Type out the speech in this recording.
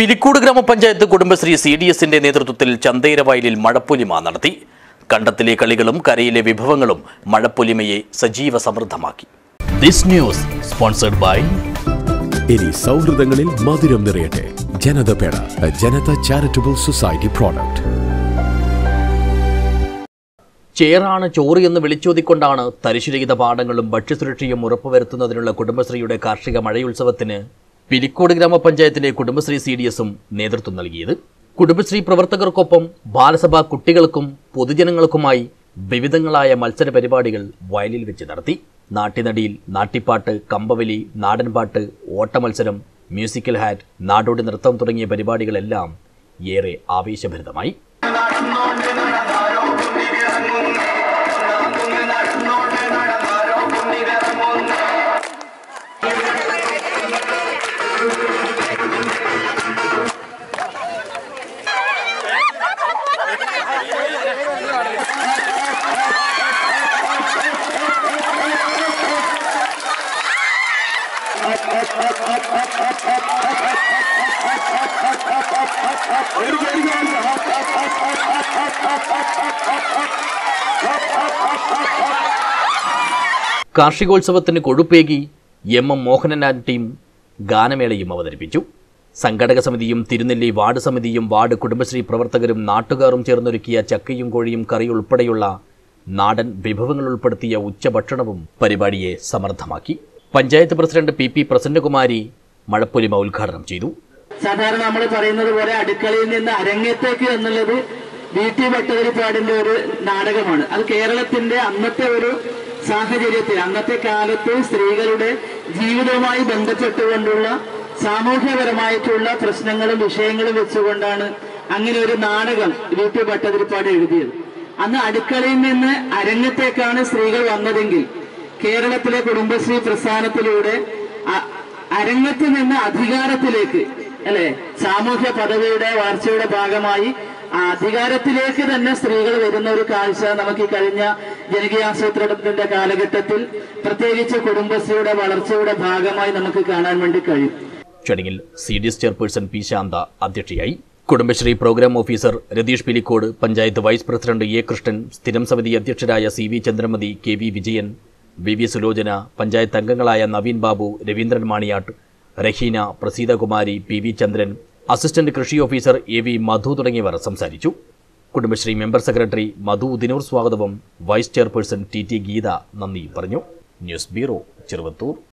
പിലിക്കൂട് ഗ്രാമപഞ്ചായത്ത് Kudumbashree C D എസിന്റെ നേതൃത്വത്തിൽ ചന്തേരവയലിൽ മഴപ്പൊലിമ നടത്തി കണ്ടത്തിലെ കളികളും കരയിലെ വിഭവങ്ങളും മഴപ്പൊലിമയെ സജീവ സമൃദ്ധമാക്കി ദിസ് ന്യൂസ് സ്പോൺസർഡ് ബൈ ഇനി സൗഹൃദങ്ങളിൽ മധുരം നിറയട്ടെ ജനത പേട ജനത ചാരിറ്റബിൾ സൊസൈറ്റി പ്രോഡക്റ്റ് ചേറാണ് ചോറ് എന്ന് വിളിച്ചോതിക്കൊണ്ടാണ് തരിശുരഹിത പാടങ്ങളും ഭക്ഷ്യസുരക്ഷയും ഉറപ്പുവരുത്തുന്നതിനുള്ള കുടുംബശ്രീയുടെ കാർഷിക മഴയുത്സവത്തിന് പിലിക്കോട് ഗ്രാമപഞ്ചായത്തിലെ കുടുംബശ്രീ സി ഡി എസും നേതൃത്വം നൽകിയത് കുടുംബശ്രീ പ്രവർത്തകർക്കൊപ്പം ബാലസഭ കുട്ടികൾക്കും പൊതുജനങ്ങൾക്കുമായി വിവിധങ്ങളായ മത്സര പരിപാടികൾ വയലിൽ വെച്ച് നടത്തി നാട്ടിനടിയിൽ നാട്ടിപ്പാട്ട് കമ്പവലി നാടൻപാട്ട് ഓട്ടമത്സരം മ്യൂസിക്കൽ ഹാറ്റ് നാടോടി നൃത്തം തുടങ്ങിയ പരിപാടികളെല്ലാം ഏറെ ആവേശഭരിതമായി കാർഷികോത്സവത്തിന് കൊഴുപ്പേകി എം എം മോഹനൻ ടീം ഗാനമേളയും അവതരിപ്പിച്ചു സംഘടക സമിതിയും തിരുനെല്ലി വാർഡ് സമിതിയും വാർഡ് കുടുംബശ്രീ പ്രവർത്തകരും നാട്ടുകാരും ചേർന്നൊരുക്കിയ ചക്കയും കോഴിയും കറി ഉൾപ്പെടെയുള്ള നാടൻ വിഭവങ്ങൾ ഉൾപ്പെടുത്തിയ ഉച്ചഭക്ഷണവും പരിപാടിയെ സമർത്ഥമാക്കി panchayat president P P Prasannakumari Mazhappolima ഉദ്ഘാടനം ചെയ്തു സാധാരണ നമ്മൾ പറയുന്നത് പോലെ അടുക്കളയിൽ നിന്ന് അരങ്ങത്തേക്ക് എന്നുള്ളത് വി ടി ഭട്ടതിരിപ്പാടിന്റെ ഒരു നാടകമാണ് അത് കേരളത്തിന്റെ അന്നത്തെ ഒരു സാഹചര്യത്തിൽ അന്നത്തെ കാലത്ത് സ്ത്രീകളുടെ ജീവിതവുമായി ബന്ധപ്പെട്ടുകൊണ്ടുള്ള സാമൂഹ്യപരമായിട്ടുള്ള പ്രശ്നങ്ങളും വിഷയങ്ങളും വെച്ചുകൊണ്ടാണ് അങ്ങനെ ഒരു നാടകം വി ടി ഭട്ടതിരിപ്പാട് എഴുതിയത് അന്ന് അടുക്കളയിൽ നിന്ന് അരങ്ങത്തേക്കാണ് സ്ത്രീകൾ വന്നതെങ്കിൽ കേരളത്തിലെ കുടുംബശ്രീ പ്രസ്ഥാനത്തിലൂടെ അ- അരങ്ങത്ത് നിന്ന് അധികാരത്തിലേക്ക് അല്ലെ സാമൂഹ്യ പദവിയുടെ വളർച്ചയുടെ ഭാഗമായി ആ അധികാരത്തിലേക്ക് തന്നെ സ്ത്രീകൾ വരുന്ന ഒരു കാഴ്ച നമുക്ക് ഈ കഴിഞ്ഞ ജനകീയാസൂത്രണത്തിന്റെ കാലഘട്ടത്തിൽ പ്രത്യേകിച്ച് കുടുംബശ്രീയുടെ വളർച്ചയുടെ ഭാഗമായി നമുക്ക് കാണാൻ വേണ്ടി കഴിയും ചടങ്ങിൽ C D S chairperson P Shantha അധ്യക്ഷയായി Kudumbashree programme officer Ratheesh Pilicode panchayat vice president A Krishnan സ്ഥിരം സമിതി അധ്യക്ഷരായ C V Chandramathi K V Vijayan V V Sulochana panchayat അംഗങ്ങളായ Naveen Babu Raveendran Maniyat Raheena Praseethakumari P V Chandran assistant കൃഷി ഓഫീസർ എ വി മധു തുടങ്ങിയവർ സംസാരിച്ചു കുടുംബശ്രീ മെമ്പർ സെക്രട്ടറി മധു ദിനൂർ സ്വാഗതവും vice chairperson T T Geetha നന്ദി പറഞ്ഞു ന്യൂസ് ബ്യൂറോ ചെറുവത്തൂർ